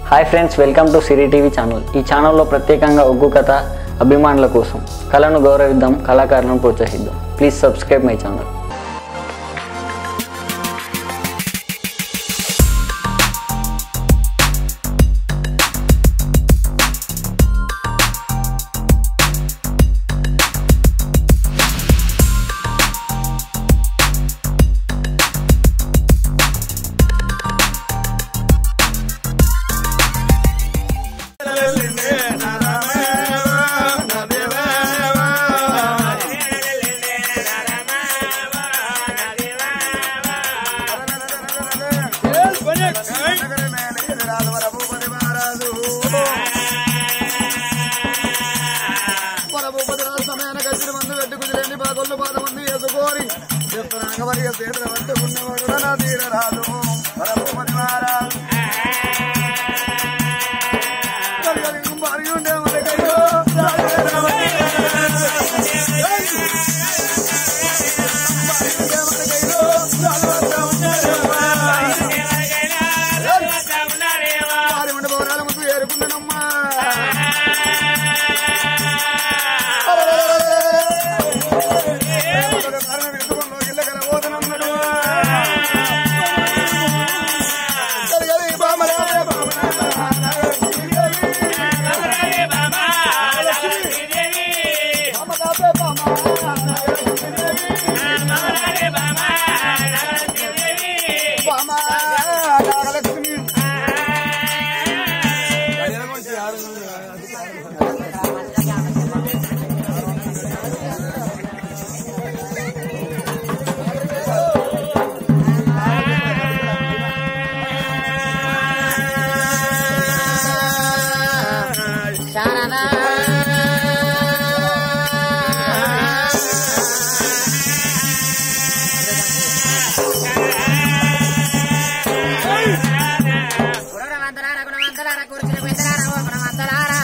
Hi friends welcome to Siri TV channel ఈ ఛానల్లో ప్రత్యేకంగా ఒగ్గు కథ అభిమానుల కోసం కళను గౌరవిద్దాం కళాకారులను ప్రోత్సహిద్దాం ప్లీజ్ సబ్స్క్రైబ్ మై ఛానల్ గుణవంతులారా, గుణవంతులారా, కూర్చుని పెద్దలారా, ఓ గుణవంతులారా.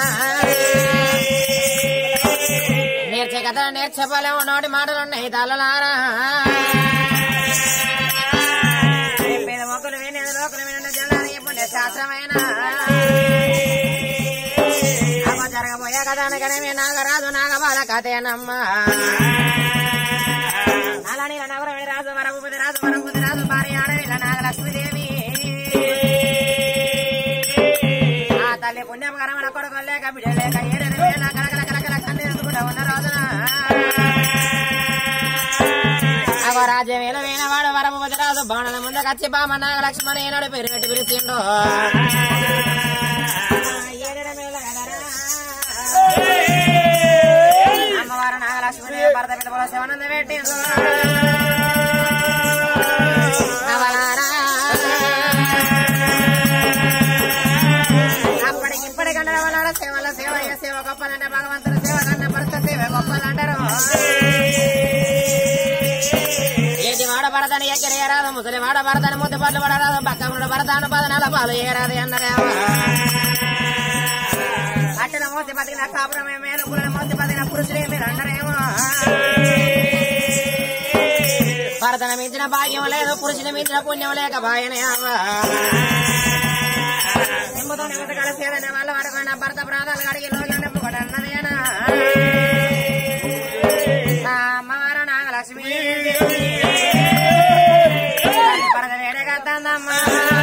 నేర్చే కథలు నేర్చబలేము నోటి మాటలున్నాయి తల్లలారా పేద మొక్కలు వినేది లోకలు వినండి జల్లారి పుణ్య శాస్త్రమైన అమ్మ జరగబోయే కథానికనే నాగరాజు నాగబాల కథేనమ్మ నలని నగరమి రాజు వరభూపతి రాజు వరభూపతి రాజు భార్య ఆడవిల నాగలక్ష్మీదేవి ఆ తల్లి పుణ్యం కరమల కొడుకు లేక బిడ్డ లేక ఏడెనిమిది వేల కలకల కలకల కన్నీరుకుంటూ ఉన్న రోజున అగో రాజ్యం ఏలవైన వాడు వరభూపతి రాజు బాణల ముందు కచ్చి బామ నాగలక్ష్మణ ఏనాడు పేరు పెట్టి పిలిచిండు ఏడెనిమిది వేల కలరా. అమ్మవారు నాగలక్ష్మి భర్త పిల్లల శివనంద పెట్టిండ్రు నవలారా. అప్పటికి ఇప్పటికి అంటారు నవలారా సేవల సేవ ఏ సేవ గొప్పదంటే భగవంతుడు సేవ కన్నా భర్త సేవ గొప్పదంటారు ఏది వాడ భరతాన్ని ఎక్కరేయరాదు ముసలి వాడ భరతాన్ని ముద్దు పట్లు పడరాదు పక్కముడు భరతాను పదనాల పాలు ఏరాదు అన్నదేవా అట్టన మోసి బతికిన కాపురమే మేలు పులను మోసి బతికిన పురుషులే మీరు అంటారేమో భరతన మించిన భాగ్యం లేదు పురుషుని మించిన పుణ్యం లేక భాయనే నింపుతో నిమిత కలిసేదనే వాళ్ళ వరకున్న భర్త ప్రాణాలు కడిగి లోకి నింపుకోట అన్నదేనా నా అమ్మవారు నాగలక్ష్మి పరద వేడగా తందమ్మా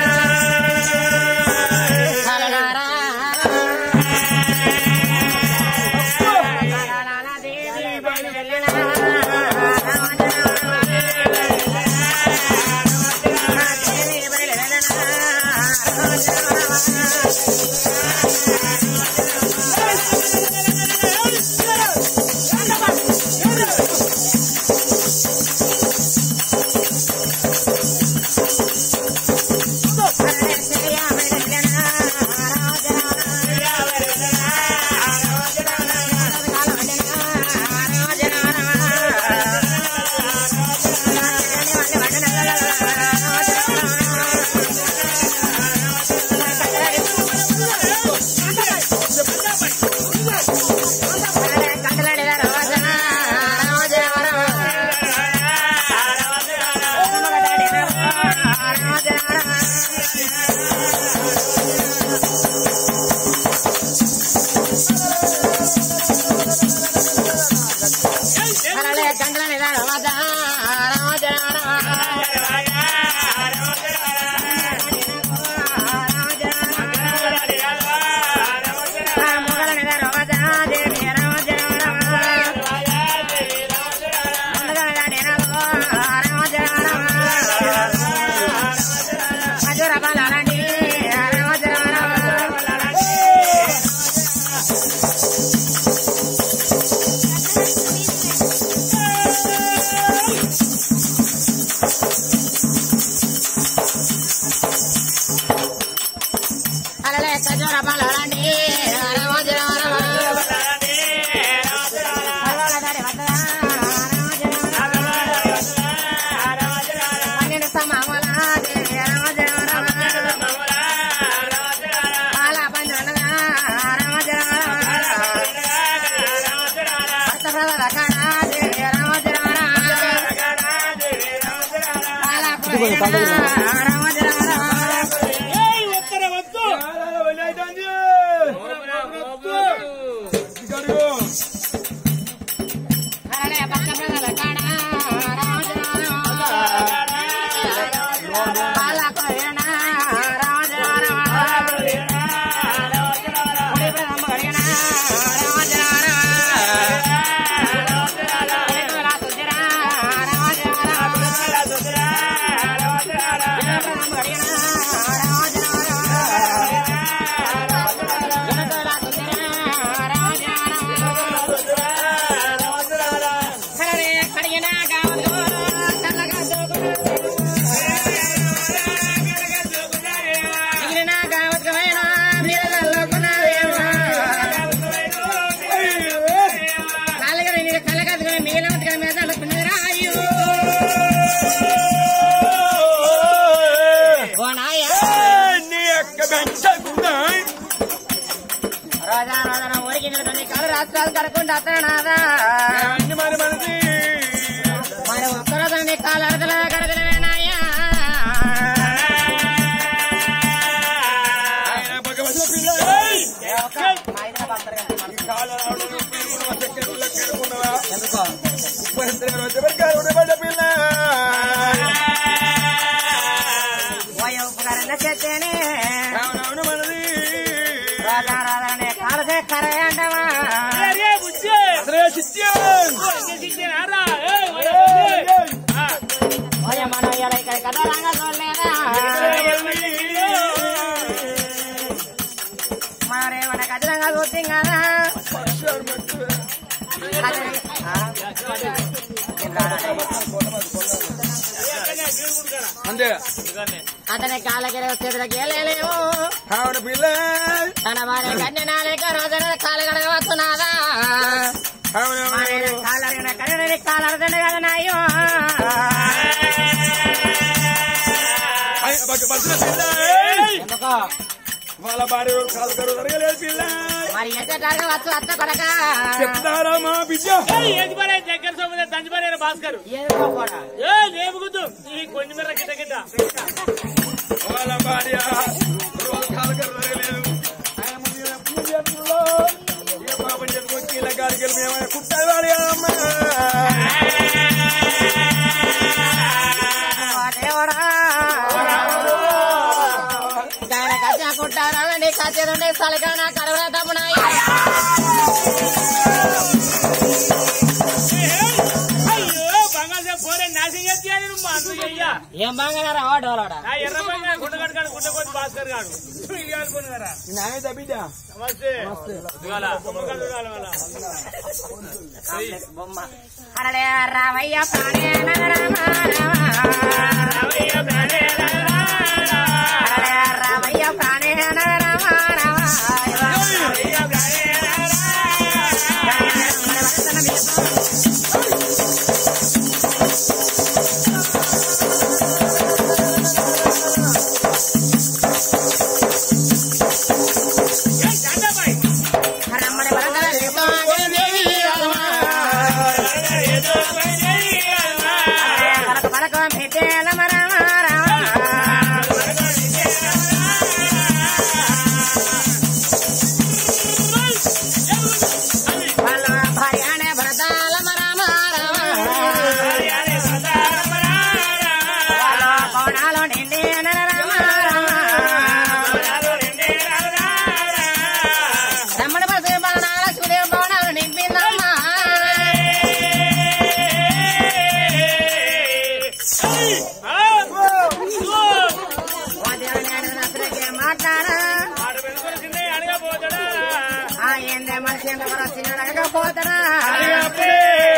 హలనారా. దేవి అలలే కజోర బలరండి రామోజీ రామ అలలే వద్దరా రామోజీ రామ పన్నెండు సమామల రామోజీ రామ పాల పంజనగా రామోజీ రామ భర్త ప్రదర కాడా రామోజీ రామ పాల పంజనగా రామోజీ రామ అలలే భర్త ప్రదర కాడా రామోజీ రామ పాల పంజనగా రామోజీ రాజా రాజా ఊరికి కాలు రాష్ట్రాలు కడకుండా అతనాదా మరి ఒక్కరోజు కాలు అరదల కడదలవేనాయా పోయే ఉపకారం చేస్తేనే రాజా రాజానే కాలదే కరే అంటవా పోయే మనం ఇలా ఇక్కడ కదా రంగా చూడలేదా మరేమన్నా ఖచ్చితంగా చూస్తాం కదా అంతే అతని కాళ్ళకి చేతులకి వెళ్ళలేవు అవును పిల్ల తన భార్య కన్యనాలేక రోజున కాలు కడగవస్తున్నాదా అవును కాళ్ళ కన్యని కాలు అర్థం కదా నాయో బస్సుల పిల్ల ఎందుకో వాళ్ళ భార్య కాలు కరువు జరగలేదు పిల్ల మరి ఎంత జరగవచ్చు అత్త కొడక చెప్తారా మా బిడ్డ ఏది పడే దగ్గర సొమ్ము దంచిపడే భాస్కర్ ఏదో కూడా ఏ లేపుకుద్దు ఈ కొన్ని మీద గిట్ట గిట్ట వాళ్ళ భార్య రోజు కాలు కరువు జరగలేదు ఆయన ముందు పూజ చేస్తుల్లో ఏ పాపం చెప్పుకొచ్చి ఇలా గారికి వెళ్ళి మేమైనా కుట్టాలి వాడి అమ్మ దేవుడా ఆయన కచ్చా కుట్టారా నీ కచ్చేదుండే సలగా కడవడా తమ్మునాయి అయ్యో బంగాళ పోరే నాశనం చేయాలి నువ్వు మా అందుకు చెయ్యా ఏం బాగా వాడోలాడా ఆ ఎర్ర బంగాళ గుడ్డ కట్టుకాడు గుడ్డ కొద్ది భాస్కర్ గాడు ఇది అనుకున్నారా నాయన బిడ్డ నమస్తే ఇవాళ కుమ్మకాలు చూడాలి వాళ్ళ బొమ్మ అరడే రావయ్య ప్రాణే రామ రామయ్య ప్రాణే రామ. అరడే రావయ్య ప్రాణే రామ రామయ్య ప్రాణే ఏ దండపై. రమ్మని వరంగల దేవి ఏదో పైన రామ. పలక పలక పెట్టేల రామ రామ వాళ్ళ భార్యనే భరతాల రామ రామ వాళ్ళ కోణాలు నిండి రామ రామ రమ్మని పసి బాణాల సూర్య కోణాలు నింపిందమ్మా ఉదయాన్నే రాత్రికి మాట్లాడా ఆ ఏందే మనిషి ఎంత వరసి అడగకపోతాడా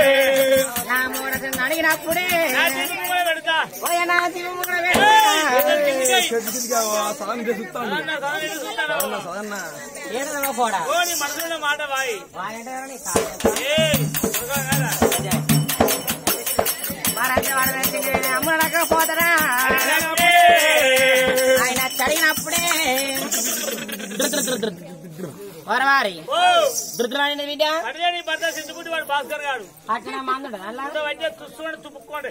నా మూడసి అడిగినప్పుడే పెడతా ఓయ నా జీవం కూడా పెట్టా. చెట్టు కిందకి ఆ సాయం చేస్తాను సదన్న ఏడదమ్మ పోడా ఓ నీ మనసులో మాట బాయి వాయంటారా నీ కాదు ఏయ్ ఒక కదా. వారంటే వాడు వెంటనే అమ్ముడక పోతాడా ఆయన చదివినప్పుడే వరవారి ఓ దుర్దురాని బిడ్డ అదే నీ భర్త సిద్ధుకుంటే వాడు భాస్కర్ గారు అట్లా మందుడు అలా ఇంత వచ్చే తుస్సుకొని తుప్పుకోండి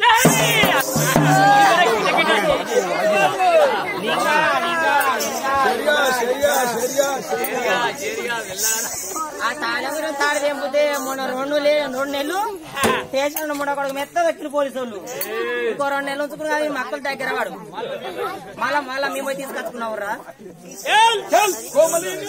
సరిగా సరిగా సరిగా ఆ తాళగురు తాడు తెంపితే మొన్న రెండు లే- రెండు నెలలు స్టేషన్ మూడో కొడుకు మెత్త వ్యక్తులు పోలీసు వాళ్ళు ఇంకో రెండు నెలలు ఉంచుకున్నా మక్కల దగ్గర వాడు మళ్ళా మళ్ళా మేము పోయి తీసుకొచ్చుకున్నావురా చల్ కోమలిని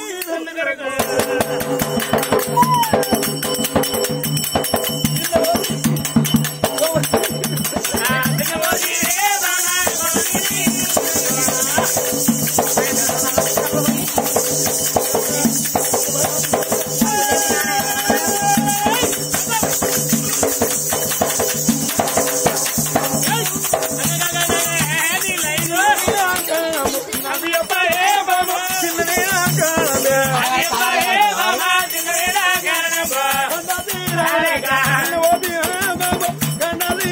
చిన్ననే ఆకారమే ఓబి బాబా కన్నది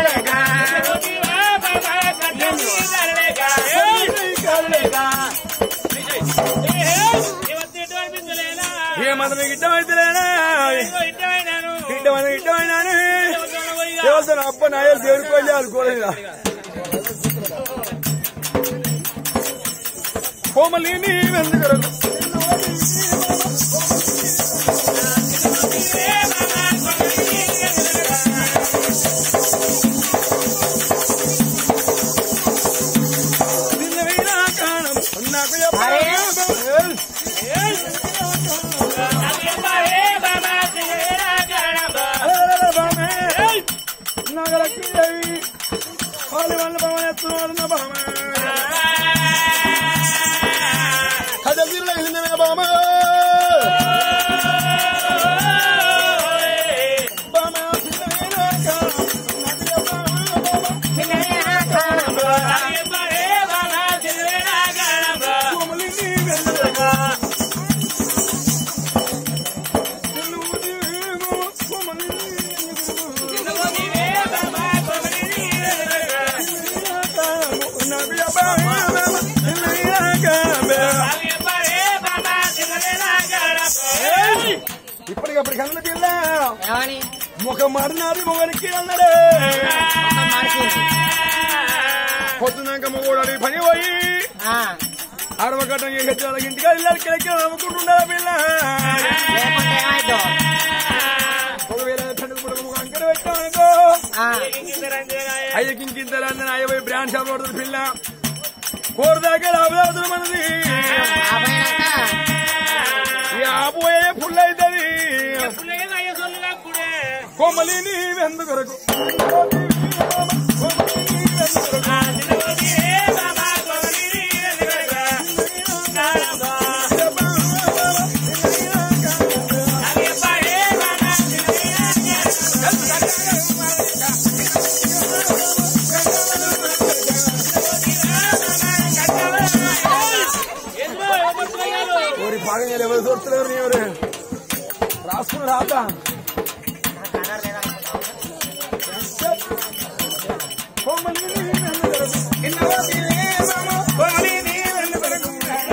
ఏ మనం గిట్టమైతేనా గిట్టమైన గిట్టమైనా దేవస్థానం అప్ప నాయలు దేవుడికి వెళ్ళి అనుకోలేదు కోమలిని వెందుకు నిన్న వీణా కాణం నాకు నగలకి వాళ్ళు వాళ్ళ భవన ఎత్తున్న భవన కదలిల్ల ఇల్లిన బామ బామ ఇప్పటికప్పుడు కన్న పిల్ల ఏమని ముఖం మాడినాది మొగనికి అన్నాడే పొద్దునాక మొగోడు పని పోయి ఆ, ఆడవకటం చేసి వాళ్ళకి ఇంటికి వెళ్ళాలి కిలకి నవ్వుకుంటుండాలి పిల్ల లేకుంటే ఏమైందో ఒకవేళ తండ్రి కూడా ఒక అంకర పెట్టామనుకో ఆ, అయ్యకి ఇంకింత అయ్య పోయి బ్రాండ్ షాప్ పడుతుంది పిల్ల కూర దాకా రాబోతుంది మనది ఆ పోయినాక ఈ ఆపోయే ఫుల్ అవుతుంది కొమ్మలిని వెందుకొరకు ఓరి భాగం ఎవరు చూస్తలేరు నీ ఎవరు రాసుకుని రాతా కొమ్మలిని వెందుకొరకు ఇన్నవో పిల్లే మామ కొమ్మలిని వెందుకొరకు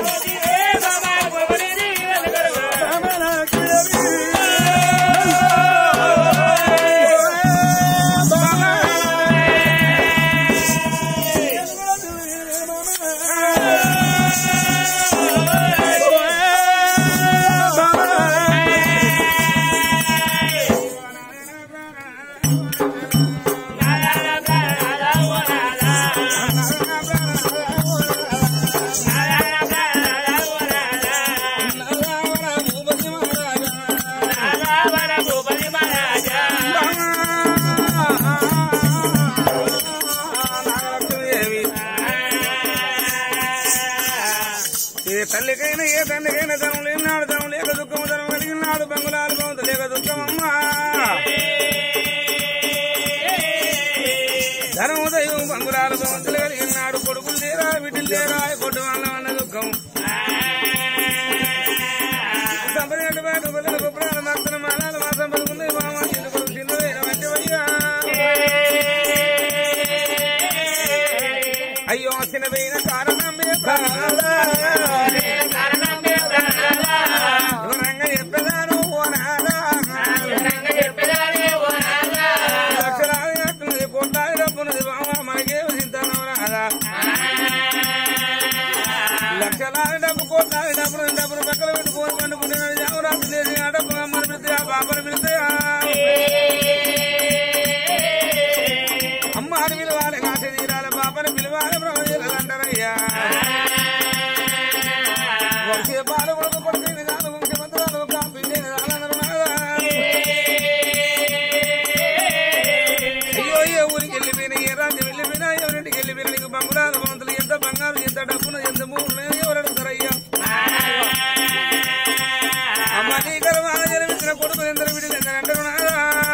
ఏ తల్లికైనా ఏ తండ్రికైనా ధనం లేనాడు ధనం లేక దుఃఖము ధనం కలిగినాడు బంగుళాలు కొంత లేక దుఃఖమమ్మా ధనము దైవం బంగుళాలు భవంతులు కలిగినాడు కొడుకులు లేరా బిడ్డలు లేరా కొట్టు వాళ్ళ అన్న దుఃఖం సంపరేటు బాటు బదులు గొప్పరాలు భక్తుల మానాలు మాసం పలుకుంది మామ చిన్న చిన్నదైన మంచి వయ్యా అయ్యో చిన్నదైన కారణం మీ ప్రాణాలా. వివరంగా చెప్పేదాను ఓ నాదా. లక్షలాది నట్టున్నది, కోట్లాది డబ్బున్నది, బావ మనకేమి చింతనం రాదా? లక్షలాది డబ్బు కోట్లాది డబ్బులు డబ్బులు పక్కన పెట్టుకొని పండుకుంటే జామరాజు చేసి ఆ డబ్బు అమ్మని పిలితే ఆ పాపని పిలితే అమ్మాని పిలవాలి కాశ తీరాలి పాపని పిలవాలి బ్రహ్మజీలు అంటారయ్యా వంశీయ పాలు కొడుకు కొడుకు దాని వంశమంత్రాలు కాపిండి దానన్నారు అయ్యో ఏ ఊరికి వెళ్ళిపోయినా ఏ రాజ్యం వెళ్ళిపోయినా ఎవరింటికి వెళ్ళిపోయినా నీకు బంగారు భవంతులు ఎంత బంగారు ఎంత డబ్బును ఎంత మూడు ఎవరు అడుగుతారయ్యా అమ్మ నీ గర్భాన జన్మించిన కొడుకు ఎందరు విడుదల ఎందరు అంటారు నాదా?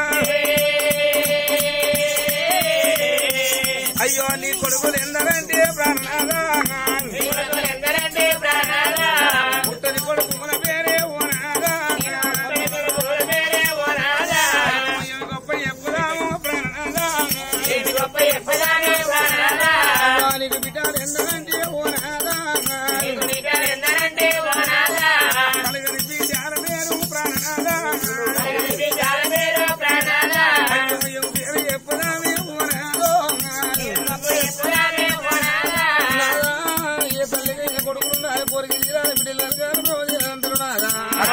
అయ్యో నీ కొడుకులు ఎందరంటే ప్రాణనాదా పుట్టని కొడుకు మన పేరే ఓనాదా అయ్యో గొప్ప చెప్పుదాము ప్రాణనాదా నీకు బిడ్డలు ఎందరంటే ఓనాదా కలగని బిడ్డల పేరు ప్రాణనాదా అయ్యో పేరు చెప్పుదామే ఓనాదో నాదా ఏ తల్లిగా ఏ కొడుకులు ఏ పొరికి తీరాలి బిడ్డలు గారు రోజు అంటారు నాదా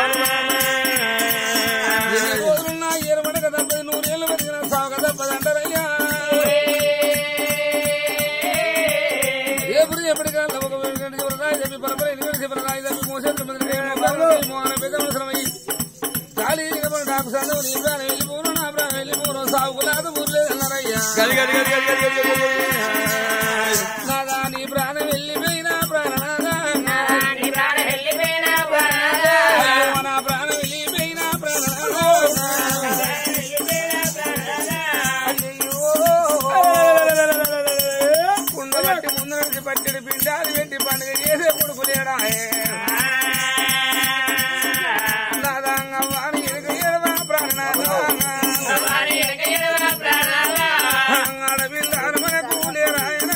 ఎన్ని రోజులున్నా ఏరమడక తప్పది నూరేళ్ళు బతికిన సాగ తప్పది అంటారయ్యా ఎప్పుడు ఎప్పటికల్లా ఒక వెనుకంటి చివరి రాయి తప్పి పరపర ఎనిమిది చివరి రాయి తప్పి మోసేట్లు మంది మోహన పెద్ద అవసరమై గాలి ఎగబడి డాకు సందవు నీ ప్రాణం వెళ్ళిపోను నా ప్రాణం వెళ్ళిపోను సాగులాద ఊర్లేదన్నారయ్యా నాదా నీ ప్రాణం వెళ్ళిపోయినా ప్రాణనాదా అయ్యో నా ప్రాణం వెళ్ళిపోయినా ప్రాణనాదా కుండబట్టి ముందు నుంచి పచ్చడి పిండాలు పెట్టి పండుగ చేసే కొడుకు లేడా నాదాంగ వారి ఎరుక ఎడవా ప్రాణనాదా ఆడపిల్లారు మనకు లేరాయనా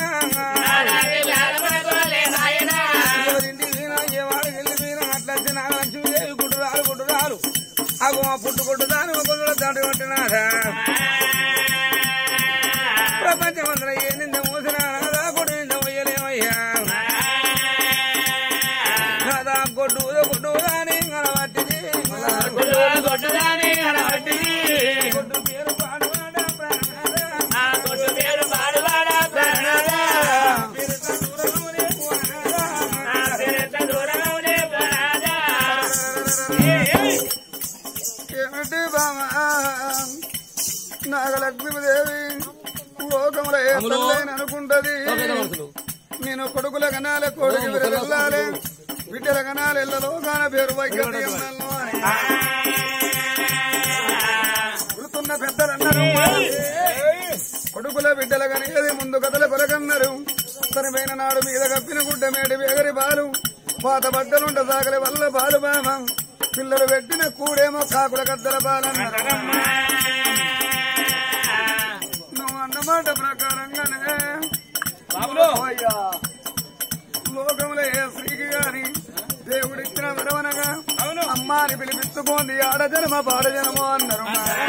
ఎవరింటికి ఏ వాడికి వెళ్ళిపోయినా అట్లా వచ్చిన లక్ష్మీదేవి గుడ్డురాలు గుడ్డురాలు అగో ఆ పుట్టు కొట్టు దాని ఒక దాటి కొట్టినాడా ప్రపంచమంతా ఏ నింద మోసిన నాదా కొట్టు నింద మొయ్యలేమయ్యా నాదా కొట్టు కొట్టు దాని కనబట్టిది కొట్టు పేరు పాడువాడా ప్రాణాదా ఏమిటి బామా నాగలక్ష్మీదేవి లోకముల ఏ తల్లైన అనుకుంటది నేను కొడుకుల కనాలే కొడుకు వెళ్ళాలి బిడ్డల కనాలి ఇళ్ళ లోకాన పేరు వైద్యులు గుర్తున్న పెద్దలన్నారు కొడుకుల బిడ్డల కనేది ముందు కథల పలకన్నారు తనపైన నాడు మీద కప్పిన గుడ్డ మేడి వేగరి పాలు పాత బట్టలుంట సాగలి వల్ల పాలు బామ పిల్లలు పెట్టిన కూడేమో కాకుల గద్దల పాలన్నారు నువ్వు అన్నమాట ప్రకారంగానే అయ్యా లోకంలో ఏ స్త్రీకి గాని దేవుడిచ్చిన వరవనగా అమ్మాని పిలిపించుకోండి ఆడజనమ పాడజనమో అన్నారు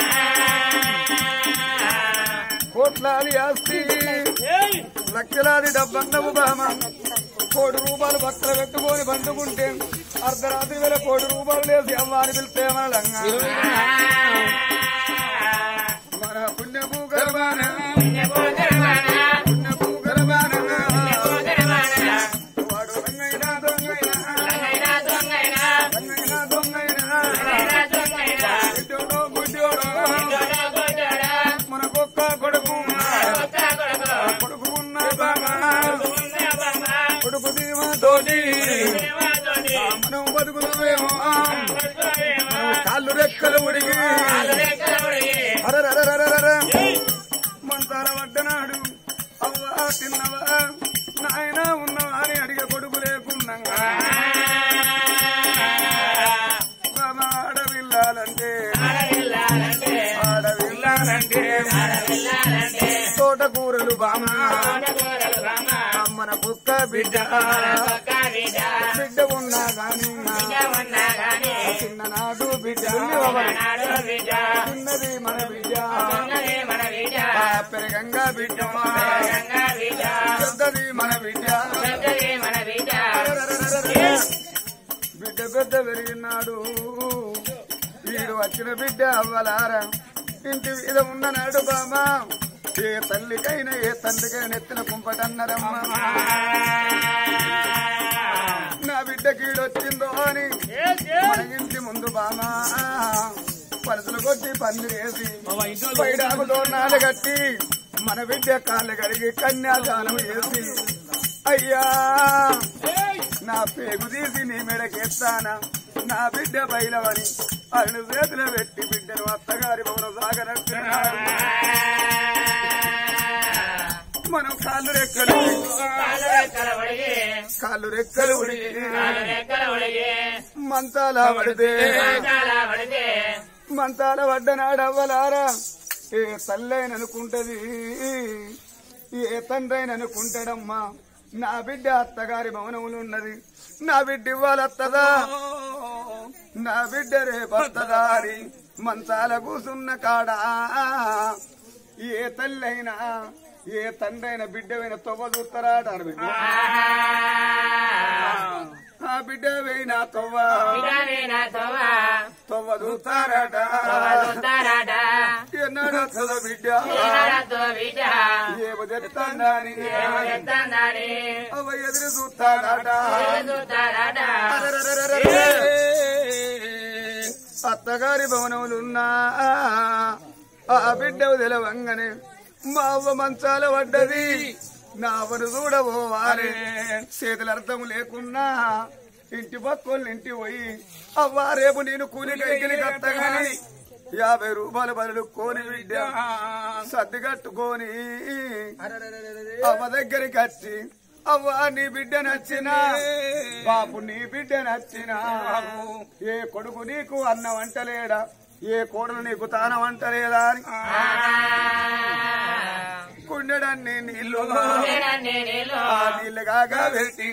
కోట్లాది ఆస్తి లక్షలాది డబ్బన్నవు బామ కోటి రూపాయలు భక్తులు పెట్టుకొని పండుకుంటే అర్ధరాత్రి వేల కోటి రూపాయలు లేసి అమ్మాని పిలిస్తే మనలంగా మన పుణ్యపు గర్భాన పుణ్యపు గర్భాన వాడు రంగైనా దొంగైనా రంగైనా దొంగైనా గుడ్డోడో గుడ్డోడో మనకొక్క కొడుకు కొడుకు ఉన్న బాబా కొడుకు దీమతోటి మనం బతుకుతామేమో మనం కాళ్ళు రెక్కలు ఉడిగి అరరరరరర మంతాల పడ్డనాడు అవ్వా తిన్నవా నాయన ఉన్నవా అని అడిగే కొడుకు లేకున్నా బామ ఆడవిల్లాలంటే ఆడవిల్లాలంటే తోటకూరలు బామ అమ్మన కుక్క బిడ్డ బిడ్డ ఉన్నా గాని చిన్ననాడు బిడ్డ చిన్నది మన బిడ్డ ఆ పెరగంగా బిడ్డ పెద్దది మన బిడ్డ బిడ్డ పెద్ద పెరిగినాడు వీడు వచ్చిన బిడ్డ అవ్వలారా ఇంటి మీద ఉన్ననాడు బామా ఏ తల్లికైనా ఏ తండ్రికైనా ఎత్తిన కుంపటన్నరమ్మా నా బిడ్డ కీడొచ్చిందో అని మన ఇంటి ముందు బామా పలుసులు కొట్టి పందిరి వేసి పైడాకు తోరణాలు కట్టి మన బిడ్డ కాళ్ళు కడిగి కన్యాదానం చేసి అయ్యా నా పేగు తీసి నీ మెడకెత్తానా నా బిడ్డ బయలవని అరుణ చేతులు పెట్టి బిడ్డను అత్తగారి భవన సాగనట్టున్నాడు మనం కాళ్ళు రెక్కలు కాళ్ళు రెక్కలు ఉడికి మంతాల పడితే మంతాల పడ్డనాడవ్వలారా ఏ తల్లైన అనుకుంటది ఏ తండ్రైన అనుకుంటాడమ్మా నా బిడ్డ అత్తగారి భవనములు ఉన్నది నా బిడ్డ ఇవ్వాలత్తదా నా బిడ్డ రేపత్తదా అని మంచాల కూసున్న కాడా ఏ తల్లైనా ఏ తండ్రైన బిడ్డవైన తొవ్వ చూస్తారాట అని బిడ్డ ఆ బిడ్డ వేయినా తొవ్వ తొవ్వ చూస్తారాట ఎన్నడో చద బిడ్డ ఏమో చెప్తానని అవ ఎదురు చూస్తారాట అత్తగారి భవనములున్నా ఆ బిడ్డ తెలవంగనే మా అవ్వ మంచాల పడ్డది నా అవరు చూడబోవాలే చేతుల అర్థం లేకున్నా ఇంటి పక్కోళ్ళు ఇంటి పోయి అవ్వ రేపు నేను కూలి కైకిలి కట్టగాని యాభై రూపాయలు బదులు కోని బిడ్డ సర్ది కట్టుకొని అవ్వ దగ్గరికి వచ్చి అవ్వ నీ బిడ్డ నచ్చిన బాపు నీ బిడ్డ నచ్చిన ఏ కొడుకు నీకు అన్నం వంటలేడా ఏ కోడలు నీకు తానం వంటలేదా అని కుండడాన్ని నీళ్ళు ఆ నీళ్ళు కాగా పెట్టి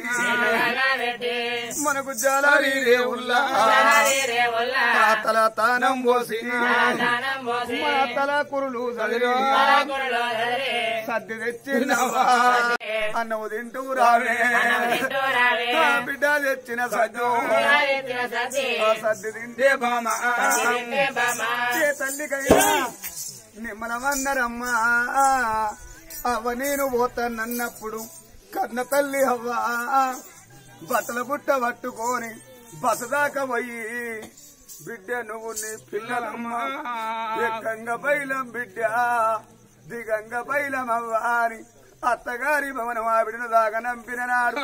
మనకు జలారి రేవుల్లా ఆ తల తానం పోసి మా తల కురులు చదివి సర్ది తెచ్చినవా అన్నవు తింటూ రావే ఆ బిడ్డ తెచ్చిన సద్దు ఆ సర్ది తింటే బామ ఏ తల్లికైనా నిమ్మలమన్నరమ్మా అవ్వ నేను పోతానన్నప్పుడు కన్న తల్లి అవ్వ బట్టల బుట్ట పట్టుకొని బసదాకా పోయి బిడ్డ నువ్వు నీ పిల్లలమ్మా ఎక్కంగ బైలం బిడ్డ దిగంగ బైలం అవ్వ అని అత్తగారి భవనం ఆవిడను దాకా నంపిన నాడు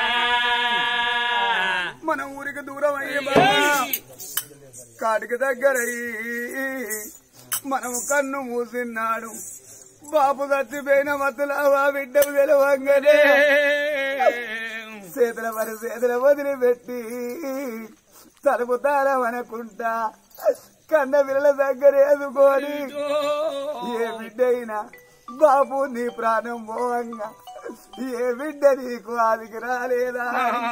మన ఊరికి దూరం అయ్యే బాబా కాటికి దగ్గరయ్యి మనం కన్ను మూసిన్నాడు బాబు చచ్చిపోయిన మతులావా బిడ్డకు తెలవంగనే చేతుల మరి చేతుల వదిలిపెట్టి తలుపు తాళం అనుకుంటా కన్న పిల్లల దగ్గర ఎదుకొని ఏ బిడ్డ అయినా బాబు నీ ప్రాణం పోవంగా ఏ బిడ్డ నీకు ఆదికి రాలేదా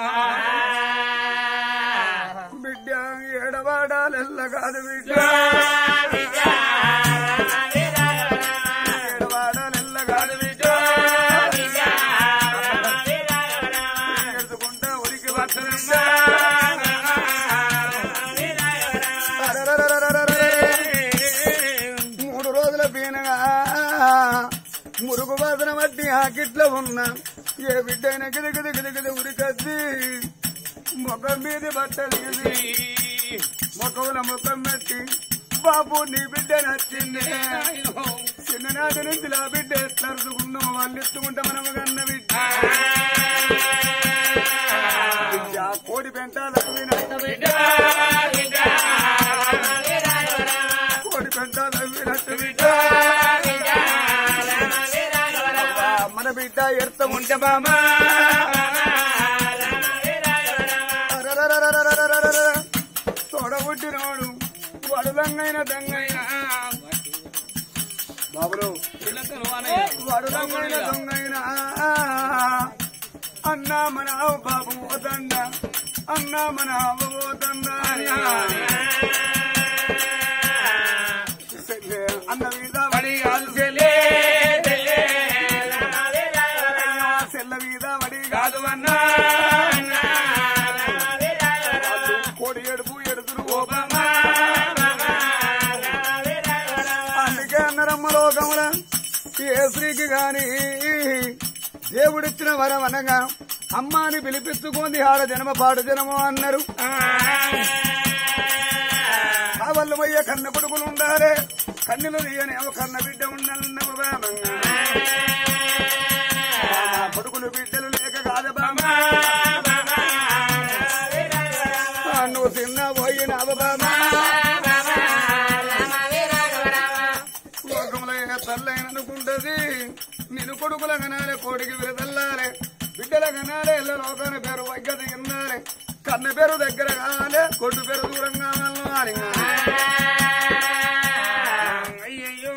బిడ్డ ఏడవాడాలెల్ల కాదు బిడ్డ ఏడవాడాలెల్ల కాదు బిడ్డ ఎడుచుకుంటా ఉరికి వస్తుందా మూడు రోజుల పీనగా మురుగు వాసన బట్టి ఆకిట్లో ఉన్నా ఏ బిడ్డ అయినా గిది గిది గిది గిది ఉరికద్ది ముఖం మీద బట్టలు తీసి ముఖంలో ముఖం పెట్టి బాబు నీ బిడ్డ నచ్చింది చిన్ననాటి నుంచి నా బిడ్డ ఎట్లా అరుచుకున్నాం వాళ్ళు ఎత్తుకుంటే మనం కన్న బిడ్డ బిడ్డ కోడి పెంటాలకు వినట్టు బిడ్డ కోడి పెంటాలకు వినట్టు బిడ్డ మన బిడ్డ ఎడత ఉంటే బామా తోడబుట్టినోడు వడులంగైన దంగైనా బాబులు వడులంగైన దొంగైనా అన్నా మన బాబు పోతండ అన్నా మన పోతండ అన్న మీద వడి కాదు చెల్లే సెల్ల మీద వడి కాదు అన్నా కోడి ఎడుపు ఎడుతురు ఓబమ్మా అందుకే అన్నరమ్మ లోకముల ఏ స్త్రీకి గాని దేవుడిచ్చిన వరం అనగా అమ్మాని పిలిపించుకుంది ఆడ జన్మ పాడు జనము అన్నారు కావళ్ళు పోయే కన్న కొడుకులు ఉండాలి కన్నులు తీయని ఒక కన్న బిడ్డ ఉండాలన్న బామంగా కొడుకులు బిడ్డలు లేక కాదు బామా నువ్వు తిన్న పోయినావు బామా లోకంలో ఏ తల్లైన అనుకుంటది నేను కొడుకుల కనాలే కోడికి విరదల్లాలే బిడ్డల కనాలే ఎల్ల లోకాన పేరు వైద్యత ఇన్నాలే కన్న పేరు దగ్గర కావాలి కొట్టు పేరు దూరం కావాలి అయ్యయ్యో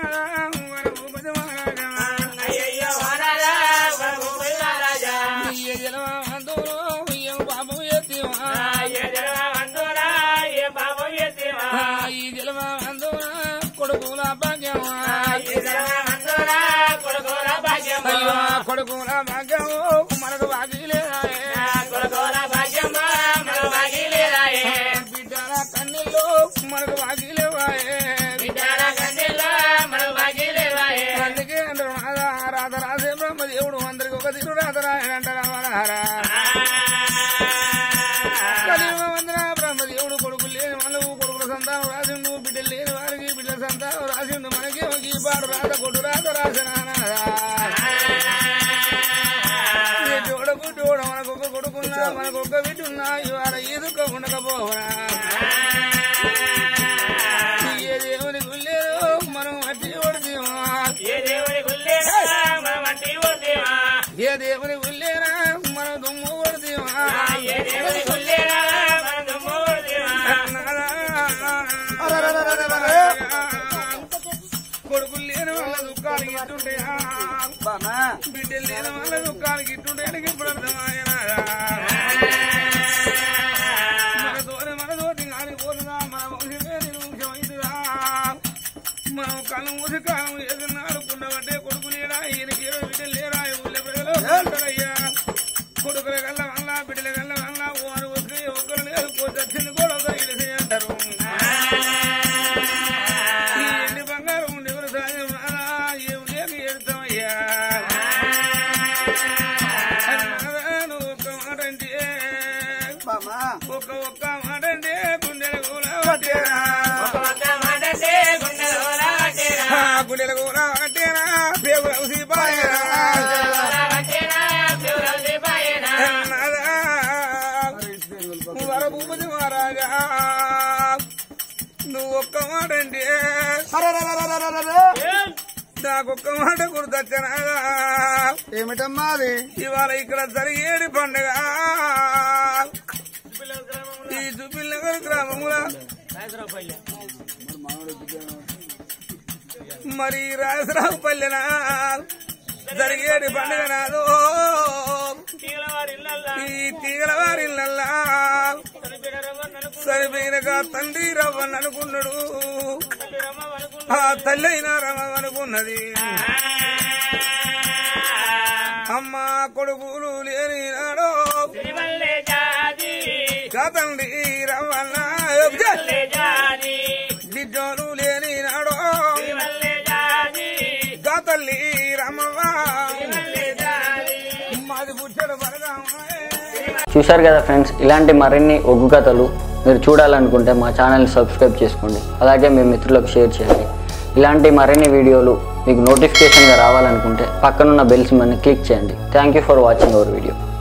కొడుకుల భాగ్యమా కొడుకుల భాగ్యము మనకు భాగ్యలేదా బిడ్డల కన్నీళ్ళు మనకు భాగ్యలేవాయే అందుకే అంటారు రాధా రాధ రాధే బ్రహ్మదేవుడు అందరికి ఒక తీరు రాధ రాయనంటారా మనహారా వందన బ్రహ్మదేవుడు కొడుకు లేని వాళ్ళు కొడుకుల సంతానం రాసిండు బిడ్డలు లేని వారికి బిడ్డల సంతానం రాసిండు మనకి ఒక ఈ పాడు రాధ కొడు రాధ రాసినారా చూడకు చూడ మనకు ఒక కొడుకున్నా మనకు ఒక బిడ్డున్నా ఇవాళ ఎదుక ఉండకపోవరా ఏ దేవుని గుళ్ళేరు మనం అట్టి కొడుతీమా ఏ దేవుని గుళ్ళేరా మనం దుమ్ము కొడుతీమా కొడుకులు లేని వాళ్ళ దుఃఖానికి ఇట్టుంటాయా బిడ్డలు లేని వాళ్ళ దుఃఖానికి ఇట్టుంటాయని ఇప్పుడు అర్థమాయనారా మన తోని మన తోటి కానీ పోతుందా మన వంశమే నిర్ముఖ్యమైందిరా మనం కళ్ళు మూసి కాలం ఏదన్నారు కుండబట్టే కొడుకు లేడా ఈయనకి ఏదో బిడ్డలు లేరా ఈ ఊళ్ళో ప్రజలు అయ్యా కొడుకుల కల్ల వల్ల బిడ్డల కల్ల వల్ల వారు వస్తే ఒకరు లేరు వచ్చింది కూడా ఒకరు ఇడిసి అంటారు ఈ ఎండి బంగారం ఉండి ఎవరు సాయం రాదా? ఏం లేక ఎడతామయ్యా నువ్వు ఒక్క మాట అంటే ఒక్క ఒక్క మాట అంటే గుండెల కూడా పట్టేరా గుండెల కూడా పట్టేరా పేరు అవుసి పాయరా వరభూపతి మహారాజా నువ్వు ఒక్క మాట అంటే నాకొక్క మాట గుర్తొచ్చనా ఏమిటమ్మా అది ఇవాళ ఇక్కడ జరిగేది పండుగ ఈ సుపిల్లగర్ గ్రామంలో మరి రాజరావు పల్లెన జరిగేది పండుగ నాదో ఈ తీగల వారిల్లల్లా సరిపోయినగా తండ్రి రవ్వని అనుకున్నాడు ఆ తల్లి అయినా రమ్మ అనుకున్నది అమ్మ కొడుకులు లేని నాడో కదండి రవ్వన్న బిడ్డోలు లేని నాడో గతల్లి రమ్మవా మాది పుట్టడు పడదామా చూశారు కదా ఫ్రెండ్స్ ఇలాంటి మరిన్ని ఒగ్గు కథలు మీరు చూడాలనుకుంటే మా ఛానల్ని సబ్స్క్రైబ్ చేసుకోండి అలాగే మీ మిత్రులకు షేర్ చేయండి ఇలాంటి మరిన్ని వీడియోలు మీకు నోటిఫికేషన్గా రావాలనుకుంటే పక్కనున్న బెల్స్ మని క్లిక్ చేయండి thank you for watching our video